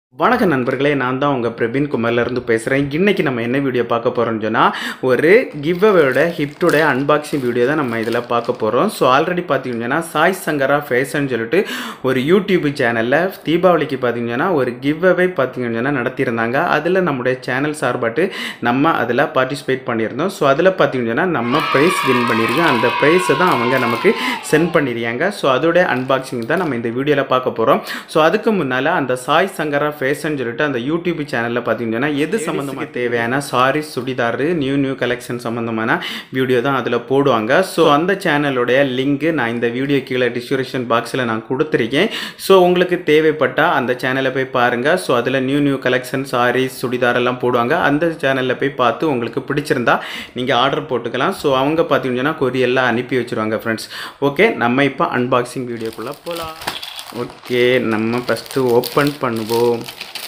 வணக்க நண்பர்களே நான் தான் உங்கள் பிரவீன் குமார்லேருந்து பேசுகிறேன் இன்றைக்கி நம்ம என்ன வீடியோ பார்க்க போகிறோம்னு சொன்னால் ஒரு கிவ்அவேயோட ஹிப்டோட அன்பாக்சிங் வீடியோ தான் நம்ம இதில் பார்க்க போகிறோம் ஸோ ஆல்ரெடி பார்த்தீங்கன்னா சாய் சங்கரா ஃபேஷன் சொல்லிட்டு ஒரு யூடியூப் சேனலில் தீபாவளிக்கு பார்த்தீங்கன்னா ஒரு கிவ்அவே பார்த்தீங்கன்னா நடத்தியிருந்தாங்க அதில் நம்முடைய சேனல் சார்பாட்டு நம்ம அதில் பார்ட்டிசிபேட் பண்ணியிருந்தோம் ஸோ அதில் பார்த்தீங்கன்னா நம்ம ப்ரைஸ் வின் பண்ணியிருக்கோம் அந்த ப்ரைஸை தான் அவங்க நமக்கு சென்ட் பண்ணியிருக்காங்க ஸோ அதோட அன்பாக்சிங் தான் நம்ம இந்த வீடியோவில் பார்க்க போகிறோம் ஸோ அதுக்கு முன்னால் அந்த சாய் சங்கரா ஃபேஷன் சொல்லிட்டு அந்த யூடியூப் சேனலில் பார்த்தீங்கன்னா எது சம்மந்தமாக தேவையான sari churidar new new collection சம்மந்தமான வீடியோ தான் அதில் போடுவாங்க ஸோ அந்த சேனலுடைய லிங்க்கு நான் இந்த வீடியோ கீழே டிஸ்கிரிப்ஷன் பாக்ஸில் நான் கொடுத்துருக்கேன் ஸோ உங்களுக்கு தேவைப்பட்டால் அந்த சேனலை போய் பாருங்கள் ஸோ அதில் new new collection sari churidar எல்லாம் போடுவாங்க அந்த சேனலில் போய் பார்த்து உங்களுக்கு பிடிச்சிருந்தா நீங்கள் ஆர்டர் போட்டுக்கலாம் ஸோ அவங்க பார்த்தீங்கன்னா கொரியெல்லாம் அனுப்பி வச்சுருவாங்க ஃப்ரெண்ட்ஸ் ஓகே நம்ம இப்போ அன்பாக்சிங் வீடியோக்குள்ளே போகலாம் ஓகே நம்ம ஃபஸ்ட்டு ஓப்பன் பண்ணுவோம்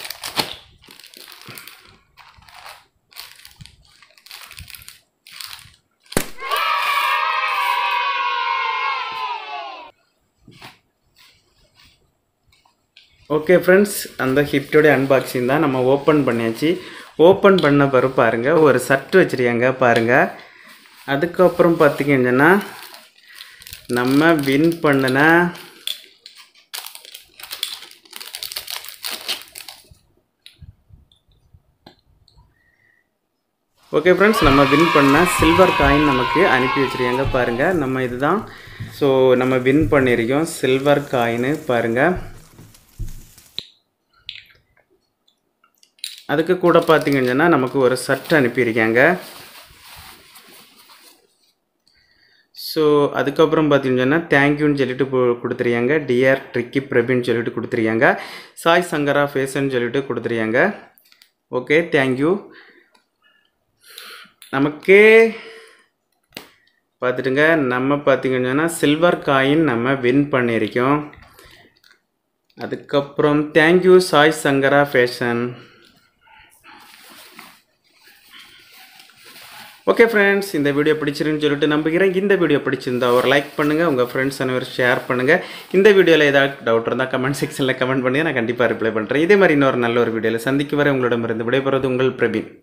ஓகே ஃப்ரெண்ட்ஸ் அந்த ஹிப்டோட அன்பாக்சிங் தான் நம்ம ஓப்பன் பண்ணியாச்சு ஓப்பன் பண்ண பிறகு பாருங்கள் ஒரு சர்ட் வச்சுருக்காங்க பாருங்கள் அதுக்கப்புறம் பார்த்தீங்கன்னா நம்ம வின் பண்ணின ஓகே ஃப்ரெண்ட்ஸ் நம்ம வின் பண்ண சில்வர் காயின் நமக்கு அனுப்பி வச்சுருக்காங்க பாருங்கள் நம்ம இதுதான் ஸோ நம்ம வின் பண்ணியிருக்கோம் சில்வர் காயின் பாருங்கள் அதுக்கு கூட பார்த்தீங்கன்னா நமக்கு ஒரு சர்ட் அனுப்பியிருக்காங்க ஸோ அதுக்கப்புறம் பார்த்தீங்கன்னா தேங்க்யூன்னு சொல்லிட்டு கு- கொடுத்துருக்காங்க டிஆர் ட்ரிக்கி பிரபின்னு சொல்லிட்டு கொடுத்துருக்காங்க சாய் சங்கரா ஃபேஷன் சொல்லிட்டு கொடுத்துருக்காங்க ஓகே தேங்க்யூ நமக்கு பார்த்துட்டுங்க நம்ம பார்த்தீங்கன்னா சில்வர் காயின் நம்ம வின் பண்ணியிருக்கோம் அதுக்கப்புறம் thank you Sai Sankara fashion okay friends இந்த வீடியோ பிடிச்சிருன்னு சொல்லிட்டு நம்புகிறேன் இந்த வீடியோ பிடிச்சிருந்தா ஒரு லைக் பண்ணுங்கள் உங்கள் ஃப்ரெண்ட்ஸ் அனைவரும் ஷேர் பண்ணுங்கள் இந்த வீடியோவில் ஏதாவது டவுட் இருந்தால் கமெண்ட் செக்ஷனில் கமெண்ட் பண்ணுங்க நான் கண்டிப்பாக ரிப்ளை பண்ணுறேன் இதே மாதிரி இன்னொரு நல்ல ஒரு வீடியோவில் சந்திக்கு வரை உங்களிடமிருந்து விடைபெறுவது உங்கள் பிரபீன்